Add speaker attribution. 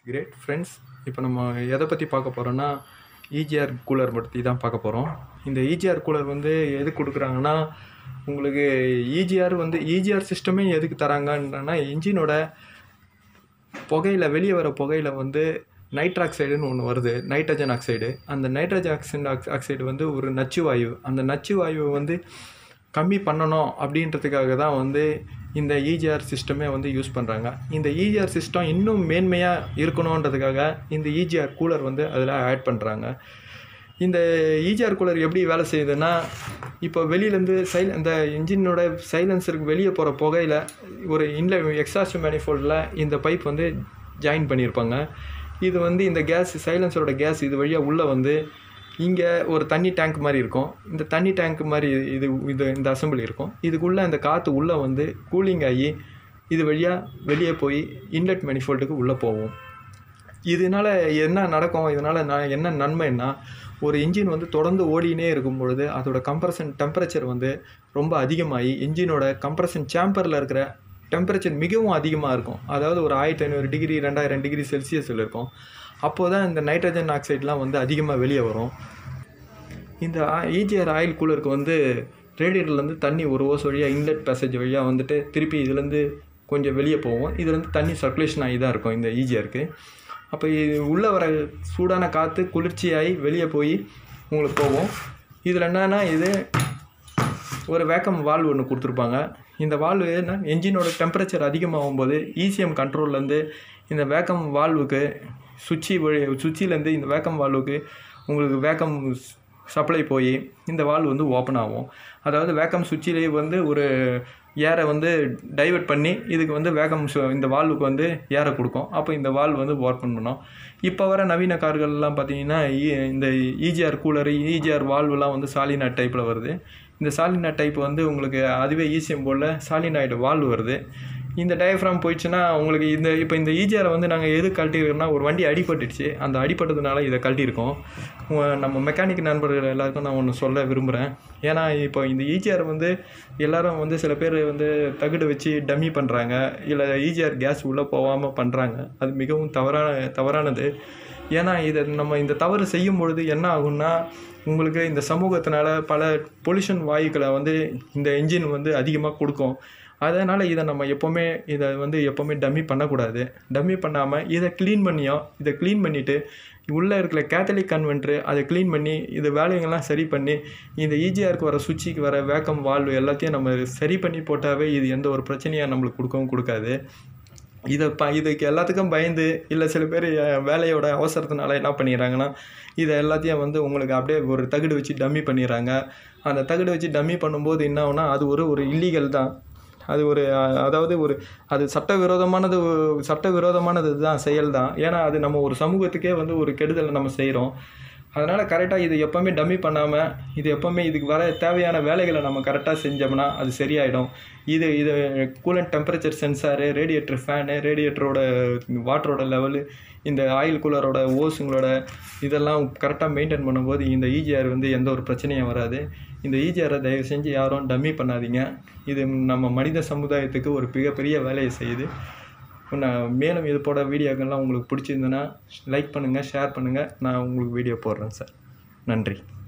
Speaker 1: great friends இப்போ நம்ம எதை பற்றி பார்க்க போகிறோன்னா ஈஜிஆர் கூலர் பற்றி தான் பார்க்க போகிறோம் இந்த ஈஜிஆர் கூலர் வந்து எது கொடுக்குறாங்கன்னா உங்களுக்கு ஈஜிஆர் வந்து ஈஜிஆர் சிஸ்டமே எதுக்கு தராங்கன்னா இன்ஜினோட புகையில் வெளியே வர புகையில் வந்து நைட்ரு ஆக்சைடுன்னு ஒன்று வருது நைட்ரஜன் ஆக்சைடு அந்த நைட்ரஜன் ஆக்சைடு ஆக்சைடு வந்து ஒரு நச்சு வாயு அந்த நச்சு வாயுவை வந்து கம்மி பண்ணணும் அப்படின்றதுக்காக தான் வந்து இந்த இஜிஆர் சிஸ்டமே வந்து யூஸ் பண்ணுறாங்க இந்த இஜிஆர் சிஸ்டம் இன்னும் மேன்மையாக இருக்கணுன்றதுக்காக இந்த இஜிஆர் கூலர் வந்து அதில் ஆட் பண்ணுறாங்க இந்த இஜிஆர் கூலர் எப்படி வேலை செய்யுதுன்னா இப்போ வெளியிலேருந்து சைல் இந்த இன்ஜினோட சைலன்சருக்கு வெளியே போகிற புகையில் ஒரு இன்ல எக்ஸாஸ்ட் மேனிஃபோல்டில் இந்த பைப் வந்து ஜாயின் பண்ணியிருப்பாங்க இது வந்து இந்த கேஸ் சைலன்சரோட கேஸ் இது வழியாக உள்ளே வந்து இங்கே ஒரு தண்ணி டேங்க் மாதிரி இருக்கும் இந்த தண்ணி டேங்க் மாதிரி இது இது இந்த அசம்பிளி இருக்கும் இதுக்குள்ளே இந்த காற்று உள்ளே வந்து கூலிங் ஆகி இது வழியாக வெளியே போய் இன்லெட் மேனிஃபோல்டுக்கு உள்ளே போகும் இதனால் என்ன நடக்கும் இதனால் நான் என்ன நன்மைன்னா ஒரு இன்ஜின் வந்து தொடர்ந்து ஓடினே இருக்கும் பொழுது அதோட கம்ப்ரஷன் டெம்பரேச்சர் வந்து ரொம்ப அதிகமாகி இன்ஜினோட கம்ப்ரஷன் சேம்பரில் இருக்கிற டெம்பரேச்சர் மிகவும் அதிகமாக இருக்கும் அதாவது ஒரு ஆயிரத்தி ஐநூறு டிகிரி ரெண்டாயிரம் டிகிரி செல்சியஸில் இருக்கும் அப்போது தான் இந்த நைட்ரஜன் ஆக்சைட்லாம் வந்து அதிகமாக வெளியே வரும் இந்த ஈஜிஆர் ஆயில் கூலருக்கு வந்து ரேடியேட்டர்லேருந்து தண்ணி ஒரு ஓஸ் வழியாக இன்லெட் பேசேஜ் வழியாக வந்துட்டு திருப்பி இதுலேருந்து கொஞ்சம் வெளியே போவோம் இதுலேருந்து தண்ணி சர்க்குலேஷன் ஆகி தான் இருக்கும் இந்த ஈஜிஆருக்கு அப்போ இது உள்ளே வர சூடான காற்று குளிர்ச்சியாகி வெளியே போய் உங்களுக்கு போகும் இதில் என்னென்னா இது ஒரு வேக்கம் வால்வ் ஒன்று கொடுத்துருப்பாங்க இந்த வால்வு என்ன என்ஜினோட டெம்பரேச்சர் அதிகமாகும் போது இசிஎம் கண்ட்ரோல்லேருந்து இந்த வேக்கம் வால்வுக்கு சுவிட்சி வழி சுவிட்சிலேருந்து இந்த வேக்கம் வால்வுக்கு உங்களுக்கு வேக்கம் சப்ளை போய் இந்த வால்வ் வந்து ஓப்பன் ஆகும் அதாவது வேக்கம் சுவிட்சிலே வந்து ஒரு ஏரை வந்து டைவெர்ட் பண்ணி இதுக்கு வந்து வேகம் இந்த வால்வுக்கு வந்து ஏரை கொடுக்கும் அப்போ இந்த வால்வ் வந்து ஓப்பன் பண்ணோம் இப்போ வர நவீன கார்கள்லாம் பார்த்தீங்கன்னா இந்த இஜிஆர் கூலரு இஜிஆர் வால்வுலாம் வந்து சாலினாட் டைப்பில் வருது இந்த சாலினாட் டைப் வந்து உங்களுக்கு அதுவே ஈசிஎம் போர்டில் சாலினாய்டு வால்வு வருது இந்த டயஃப்ராம் போயிடுச்சுன்னா உங்களுக்கு இந்த இப்போ இந்த ஈஜிஆரை வந்து நாங்கள் எது கழட்டிருக்கோம்னா ஒரு வண்டி அடிபட்டுடுச்சு அந்த அடிபட்டதுனால இதை கழட்டியிருக்கோம் நம்ம மெக்கானிக் நண்பர்கள் எல்லாருக்கும் நான் ஒன்று சொல்ல விரும்புகிறேன் ஏன்னா இப்போ இந்த ஈஜிஆர் வந்து எல்லோரும் வந்து சில பேர் வந்து தகுடு வச்சு டம்மி பண்ணுறாங்க இல்லை ஈஜிஆர் கேஸ் உள்ளே போகாமல் பண்ணுறாங்க அது மிகவும் தவறான தவறானது ஏன்னா இதை நம்ம இந்த தவறு செய்யும் பொழுது என்ன ஆகும்னா உங்களுக்கு இந்த சமூகத்தினால பல பொல்யூஷன் வாயுக்களை வந்து இந்த இன்ஜின் வந்து அதிகமாக கொடுக்கும் அதனால் இதை நம்ம எப்போவுமே இதை வந்து எப்போவுமே டம்மி பண்ணக்கூடாது டம்மி பண்ணாமல் இதை க்ளீன் பண்ணியும் இதை க்ளீன் பண்ணிவிட்டு உள்ளே இருக்கிற கேத்தலிக் கன்வென்ட்ரு அதை க்ளீன் பண்ணி இது வேலைங்கள்லாம் சரி பண்ணி இந்த ஈஜிஆருக்கு வர சுவிட்சுக்கு வர வேக்கம் வால்வு எல்லாத்தையும் நம்ம சரி பண்ணி போட்டாவே இது எந்த ஒரு பிரச்சனையாக நம்மளுக்கு கொடுக்கவும் கொடுக்காது இதை ப இதுக்கு எல்லாத்துக்கும் பயந்து இல்லை சில பேர் வேலையோட அவசரத்தினால என்ன பண்ணிடுறாங்கன்னா இதை எல்லாத்தையும் வந்து உங்களுக்கு அப்படியே ஒரு தகுடு வச்சு டம்மி பண்ணிடுறாங்க அந்த தகுடு வச்சு டம்மி பண்ணும்போது என்ன ஆகுனா அது ஒரு ஒரு இல்லீகல் தான் அது ஒரு அதாவது ஒரு அது சட்டவிரோதமானது சட்டவிரோதமானது தான் செயல் தான் ஏன்னா அது நம்ம ஒரு சமூகத்துக்கே வந்து ஒரு கெடுதலை நம்ம செய்கிறோம் அதனால் கரெக்டாக இது எப்போவுமே டம்மி பண்ணாமல் இது எப்போவுமே இதுக்கு வர தேவையான வேலைகளை நம்ம கரெக்டாக செஞ்சோம்னா அது சரியாயிடும் இது இது coolant temperature sensor radiator fan ரேடியேட்டரோட வாட்டரோட லெவலு இந்த ஆயில் கூலரோட ஓஸுங்களோட இதெல்லாம் கரெக்டாக மெயின்டைன் பண்ணும்போது இந்த ஈஜிஆர் வந்து எந்த ஒரு பிரச்சனையும் வராது இந்த ஈஜிஆரை தயவு செஞ்சு யாரும் டம்மி பண்ணாதீங்க இது நம்ம மனித சமுதாயத்துக்கு ஒரு மிகப்பெரிய வேலையை செய்யுது நான் மேலும் இது போட வீடியோக்கள்லாம் உங்களுக்கு பிடிச்சிருந்ததுன்னா லைக் பண்ணுங்கள் ஷேர் பண்ணுங்கள் நான் உங்களுக்கு வீடியோ போடுறேன் சார் நன்றி